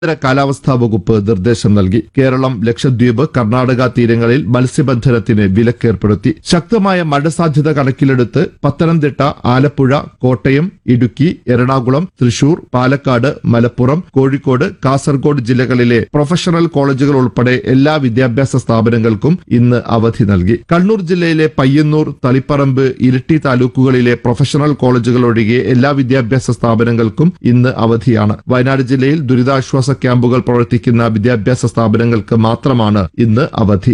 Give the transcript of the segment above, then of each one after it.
കേന്ദ്ര കാലാവസ്ഥാ വകുപ്പ് നിർദ്ദേശം നൽകി കേരളം ലക്ഷദ്വീപ് കർണാടക തീരങ്ങളിൽ മത്സ്യബന്ധനത്തിന് വിലക്കേർപ്പെടുത്തി ശക്തമായ മഴ സാധ്യത കണക്കിലെടുത്ത് പത്തനംതിട്ട ആലപ്പുഴ കോട്ടയം ഇടുക്കി എറണാകുളം തൃശൂർ പാലക്കാട് മലപ്പുറം കോഴിക്കോട് കാസർഗോഡ് ജില്ലകളിലെ പ്രൊഫഷണൽ കോളേജുകൾ ഉൾപ്പെടെ എല്ലാ വിദ്യാഭ്യാസ സ്ഥാപനങ്ങൾക്കും ഇന്ന് അവധി നൽകി കണ്ണൂർ ജില്ലയിലെ പയ്യന്നൂർ തളിപ്പറമ്പ് ഇരിട്ടി താലൂക്കുകളിലെ പ്രൊഫഷണൽ കോളേജുകൾ ഒഴികെ എല്ലാ വിദ്യാഭ്യാസ സ്ഥാപനങ്ങൾക്കും ഇന്ന് അവധിയാണ് വയനാട് ജില്ലയിൽ ദുരിതാശ്വാസ ക്യാമ്പുകൾ പ്രവർത്തിക്കുന്ന വിദ്യാഭ്യാസ സ്ഥാപനങ്ങൾക്ക് മാത്രമാണ് ഇന്ന് അവധി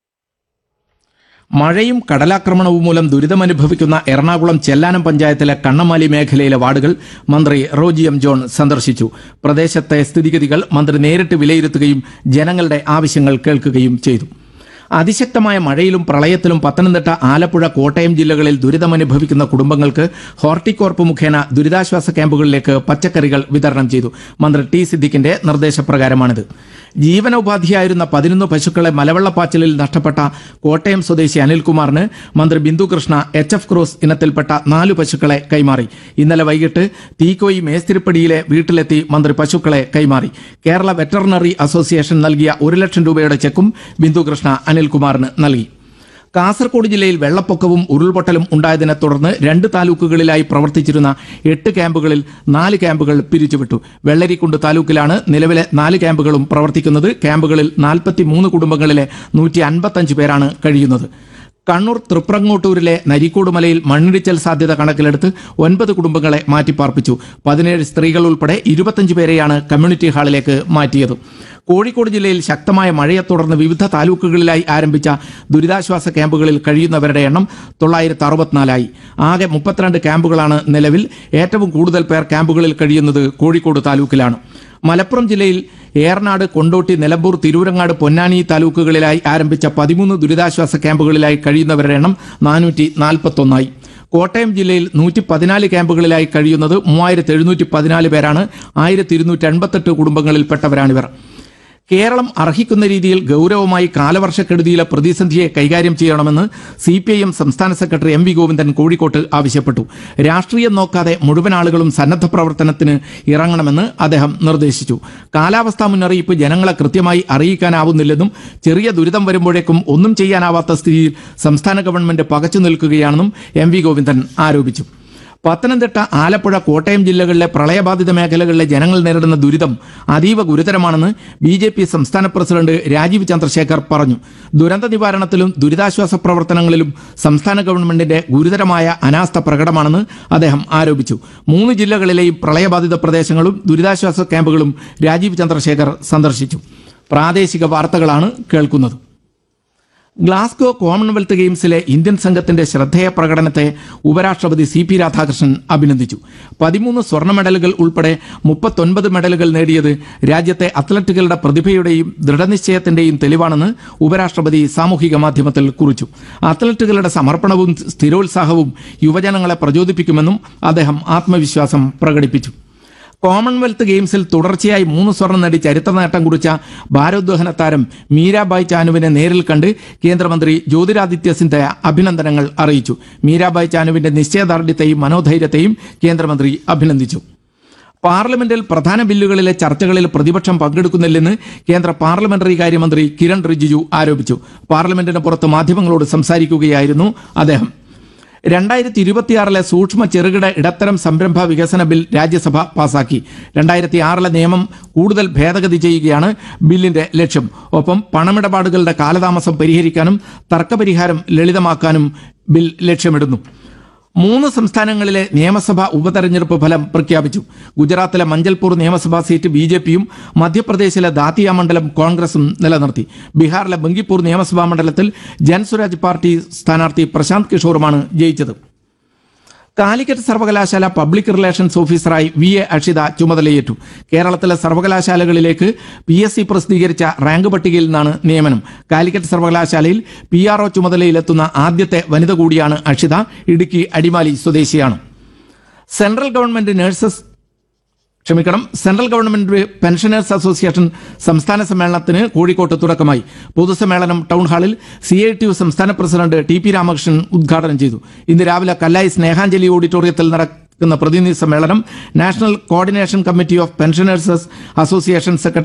മഴയും കടലാക്രമണവും മൂലം ദുരിതമനുഭവിക്കുന്ന എറണാകുളം ചെല്ലാനം പഞ്ചായത്തിലെ കണ്ണമാലി മേഖലയിലെ വാർഡുകൾ മന്ത്രി റോജി എം ജോൺ സന്ദർശിച്ചു പ്രദേശത്തെ സ്ഥിതിഗതികൾ മന്ത്രി നേരിട്ട് വിലയിരുത്തുകയും ജനങ്ങളുടെ ആവശ്യങ്ങൾ കേൾക്കുകയും ചെയ്തു അതിശക്തമായ മഴയിലും പ്രളയത്തിലും പത്തനംതിട്ട ആലപ്പുഴ കോട്ടയം ജില്ലകളിൽ ദുരിതമനുഭവിക്കുന്ന കുടുംബങ്ങൾക്ക് ഹോർട്ടികോർപ്പ് മുഖേന ദുരിതാശ്വാസ ക്യാമ്പുകളിലേക്ക് പച്ചക്കറികൾ വിതരണം ചെയ്തു മന്ത്രി ടി സിദ്ദിഖിന്റെ നിർദ്ദേശപ്രകാരമാണിത് ജീവനോപാധിയായിരുന്ന പതിനൊന്ന് പശുക്കളെ മലവെള്ളപ്പാച്ചിലിൽ നഷ്ടപ്പെട്ട കോട്ടയം സ്വദേശി അനിൽകുമാറിന് മന്ത്രി Bindu Krishna H F cross ഇനത്തിൽപ്പെട്ട നാലു പശുക്കളെ കൈമാറി ഇന്നലെ വൈകിട്ട് തീക്കോയി മേസ്തിരിപ്പടിയിലെ വീട്ടിലെത്തി മന്ത്രി പശുക്കളെ കൈമാറി കേരള വെറ്ററിനറി അസോസിയേഷൻ നൽകിയ ഒരു ലക്ഷം രൂപയുടെ ചെക്കും ബിന്ദു കൃഷ്ണ അനിൽകുമാറിന് നൽകി കാസർഗോഡ് ജില്ലയിൽ വെള്ളപ്പൊക്കവും ഉരുൾപൊട്ടലും ഉണ്ടായതിനെ തുടർന്ന് രണ്ട് താലൂക്കുകളിലായി പ്രവർത്തിച്ചിരുന്ന എട്ട് ക്യാമ്പുകളിൽ നാല് ക്യാമ്പുകൾ പിരിച്ചുവിട്ടു വെള്ളരിക്കുണ്ട് താലൂക്കിലാണ് നിലവിലെ നാല് ക്യാമ്പുകളും പ്രവർത്തിക്കുന്നത് ക്യാമ്പുകളിൽ നാൽപ്പത്തി മൂന്ന് കുടുംബങ്ങളിലെ നൂറ്റി അൻപത്തഞ്ച് പേരാണ് കഴിയുന്നത് കണ്ണൂർ തൃപ്രങ്ങോട്ടൂരിലെ നരിക്കോട് മലയിൽ മണ്ണിടിച്ചൽ സാധ്യത കണക്കിലെടുത്ത് ഒൻപത് കുടുംബങ്ങളെ മാറ്റിപ്പാർപ്പിച്ചു പതിനേഴ് സ്ത്രീകൾ ഉൾപ്പെടെ ഇരുപത്തഞ്ച് പേരെയാണ് കമ്മ്യൂണിറ്റി ഹാളിലേക്ക് മാറ്റിയത് കോഴിക്കോട് ജില്ലയിൽ ശക്തമായ മഴയെ തുടർന്ന് വിവിധ താലൂക്കുകളിലായി ആരംഭിച്ച ദുരിതാശ്വാസ ക്യാമ്പുകളിൽ കഴിയുന്നവരുടെ എണ്ണം തൊള്ളായിരത്തി അറുപത്തിനാലായി ആകെ മുപ്പത്തിരണ്ട് ക്യാമ്പുകളാണ് നിലവിൽ ഏറ്റവും കൂടുതൽ പേർ ക്യാമ്പുകളിൽ കഴിയുന്നത് കോഴിക്കോട് താലൂക്കിലാണ് മലപ്പുറം ജില്ലയിൽ ഏറനാട് കൊണ്ടോട്ടി നിലമ്പൂർ തിരൂരങ്ങാട് പൊന്നാനി താലൂക്കുകളിലായി ആരംഭിച്ച പതിമൂന്ന് ദുരിതാശ്വാസ ക്യാമ്പുകളിലായി കഴിയുന്നവരുടെ എണ്ണം നാനൂറ്റി നാൽപ്പത്തൊന്നായി കോട്ടയം ജില്ലയിൽ നൂറ്റി പതിനാല് ക്യാമ്പുകളിലായി കഴിയുന്നത് മൂവായിരത്തി എഴുന്നൂറ്റി പതിനാല് പേരാണ് ആയിരത്തി ഇരുന്നൂറ്റി എൺപത്തെട്ട് കുടുംബങ്ങളിൽപ്പെട്ടവരാണിവർ കേരളം അർഹിക്കുന്ന രീതിയിൽ ഗൗരവമായി കാലവർഷക്കെടുതിയിലെ പ്രതിസന്ധിയെ കൈകാര്യം ചെയ്യണമെന്ന് സി പി ഐ എം സംസ്ഥാന സെക്രട്ടറി എം വി ഗോവിന്ദൻ കോഴിക്കോട്ട് ആവശ്യപ്പെട്ടു രാഷ്ട്രീയം നോക്കാതെ മുഴുവൻ ആളുകളും സന്നദ്ധ പ്രവർത്തനത്തിന് ഇറങ്ങണമെന്ന് അദ്ദേഹം നിർദ്ദേശിച്ചു കാലാവസ്ഥാ മുന്നറിയിപ്പ് ജനങ്ങളെ കൃത്യമായി അറിയിക്കാനാവുന്നില്ലെന്നും ചെറിയ ദുരിതം വരുമ്പോഴേക്കും ഒന്നും ചെയ്യാനാവാത്ത സ്ഥിതിയിൽ സംസ്ഥാന ഗവൺമെന്റ് പകച്ചു നിൽക്കുകയാണെന്നും എം വി ഗോവിന്ദൻ ആരോപിച്ചു പത്തനംതിട്ട ആലപ്പുഴ കോട്ടയം ജില്ലകളിലെ പ്രളയബാധിത മേഖലകളിലെ ജനങ്ങൾ നേരിടുന്ന ദുരിതം അതീവ ഗുരുതരമാണെന്ന് ബി ജെ പി സംസ്ഥാന പ്രസിഡന്റ് രാജീവ് ചന്ദ്രശേഖർ പറഞ്ഞു ദുരന്ത നിവാരണത്തിലും ദുരിതാശ്വാസ പ്രവർത്തനങ്ങളിലും സംസ്ഥാന ഗവൺമെന്റിന്റെ ഗുരുതരമായ അനാസ്ഥ പ്രകടമാണെന്ന് അദ്ദേഹം ആരോപിച്ചു മൂന്ന് ജില്ലകളിലെയും പ്രളയബാധിത പ്രദേശങ്ങളും ദുരിതാശ്വാസ ക്യാമ്പുകളും രാജീവ് ചന്ദ്രശേഖർ സന്ദർശിച്ചു പ്രാദേശിക വാർത്തകളാണ് കേൾക്കുന്നത് ഗ്ലാസ്ഗോ കോമൺവെൽത്ത് ഗെയിംസിലെ ഇന്ത്യൻ സംഘത്തിന്റെ ശ്രദ്ധേയ പ്രകടനത്തെ ഉപരാഷ്ട്രപതി സി പി രാധാകൃഷ്ണൻ അഭിനന്ദിച്ചു പതിമൂന്ന് സ്വർണ്ണ മെഡലുകൾ ഉൾപ്പെടെ മുപ്പത്തൊൻപത് മെഡലുകൾ നേടിയത് രാജ്യത്തെ അത്ലറ്റുകളുടെ പ്രതിഭയുടെയും ദൃഢനിശ്ചയത്തിന്റെയും തെളിവാണെന്ന് ഉപരാഷ്ട്രപതി സാമൂഹിക മാധ്യമത്തിൽ കുറിച്ചു അത്ലറ്റുകളുടെ സമർപ്പണവും സ്ഥിരോത്സാഹവും യുവജനങ്ങളെ പ്രചോദിപ്പിക്കുമെന്നും അദ്ദേഹം ആത്മവിശ്വാസം പ്രകടിപ്പിച്ചു കോമൺവെൽത്ത് ഗെയിംസിൽ തുടർച്ചയായി മൂന്ന് സ്വർണം നേടി ചരിത്ര നേട്ടം കുറിച്ച ഭാരോദ്വഹന താരം മീരാബായ് ചാനുവിനെ നേരിൽ കണ്ട് കേന്ദ്രമന്ത്രി ജ്യോതിരാദിത്യ സിന്ധ്യ അഭിനന്ദനങ്ങൾ അറിയിച്ചു മീരാബായ് ചാനുവിന്റെ നിശ്ചയദാർഢ്യത്തെയും മനോധൈര്യത്തെയും കേന്ദ്രമന്ത്രി അഭിനന്ദിച്ചു പാർലമെന്റിൽ പ്രധാന ബില്ലുകളിലെ ചർച്ചകളിൽ പ്രതിപക്ഷം പങ്കെടുക്കുന്നില്ലെന്ന് കേന്ദ്ര പാർലമെന്ററി കാര്യമന്ത്രി കിരൺ റിജിജു ആരോപിച്ചു പാർലമെന്റിന് പുറത്ത് മാധ്യമങ്ങളോട് സംസാരിക്കുകയായിരുന്നു അദ്ദേഹം രണ്ടായിരത്തി ഇരുപത്തിയാറിലെ സൂക്ഷ്മ ചെറുകിട ഇടത്തരം സംരംഭ വികസന ബിൽ രാജ്യസഭ പാസാക്കി രണ്ടായിരത്തി ആറിലെ നിയമം കൂടുതൽ ഭേദഗതി ചെയ്യുകയാണ് ബില്ലിന്റെ ലക്ഷ്യം ഒപ്പം പണമിടപാടുകളുടെ കാലതാമസം പരിഹരിക്കാനും തർക്കപരിഹാരം ലളിതമാക്കാനും ബിൽ ലക്ഷ്യമിടുന്നു മൂന്ന് സംസ്ഥാനങ്ങളിലെ നിയമസഭാ ഉപതെരഞ്ഞെടുപ്പ് ഫലം പ്രഖ്യാപിച്ചു ഗുജറാത്തിലെ മഞ്ചൽപൂർ നിയമസഭാ സീറ്റ് ബി ജെ പിയും മധ്യപ്രദേശിലെ ദാത്തിയ മണ്ഡലം കോൺഗ്രസും നിലനിർത്തി ബീഹാറിലെ ബങ്കിപ്പൂർ നിയമസഭാ മണ്ഡലത്തിൽ ജൻസുരാജ് പാർട്ടി സ്ഥാനാർത്ഥി പ്രശാന്ത് കിഷോറുമാണ് ജയിച്ചത് കാലിക്കറ്റ് സർവകലാശാല പബ്ലിക് റിലേഷൻസ് ഓഫീസറായി വി എ അക്ഷിത ചുമതലയേറ്റു കേരളത്തിലെ സർവകലാശാലകളിലേക്ക് പി എസ് സി പ്രസിദ്ധീകരിച്ച റാങ്ക് പട്ടികയിൽ നിന്നാണ് നിയമനം കാലിക്കറ്റ് സർവകലാശാലയിൽ പി ആർ ഒ ചുമതലയിലെത്തുന്ന ആദ്യത്തെ വനിത കൂടിയാണ് അക്ഷിത ഇടുക്കി അടിമാലി സ്വദേശിയാണ് സെൻട്രൽ ഗവൺമെന്റ് നഴ്സസ് ക്ഷമിക്കണം സെൻട്രൽ ഗവൺമെന്റ് പെൻഷനേഴ്സ് അസോസിയേഷൻ സംസ്ഥാന സമ്മേളനത്തിന് കോഴിക്കോട്ട് തുടക്കമായി പൊതുസമ്മേളനം ടൗൺ ഹാളിൽ സി ഐ ടി യു സംസ്ഥാന പ്രസിഡന്റ് ടി പി രാമകൃഷ്ണൻ ഉദ്ഘാടനം ചെയ്തു ഇന്ന് രാവിലെ കല്ലായി സ്നേഹാഞ്ജലി ഓഡിറ്റോറിയത്തിൽ നട പ്രതിനിധി സമ്മേളനം national coordination committee of pensioners association secretary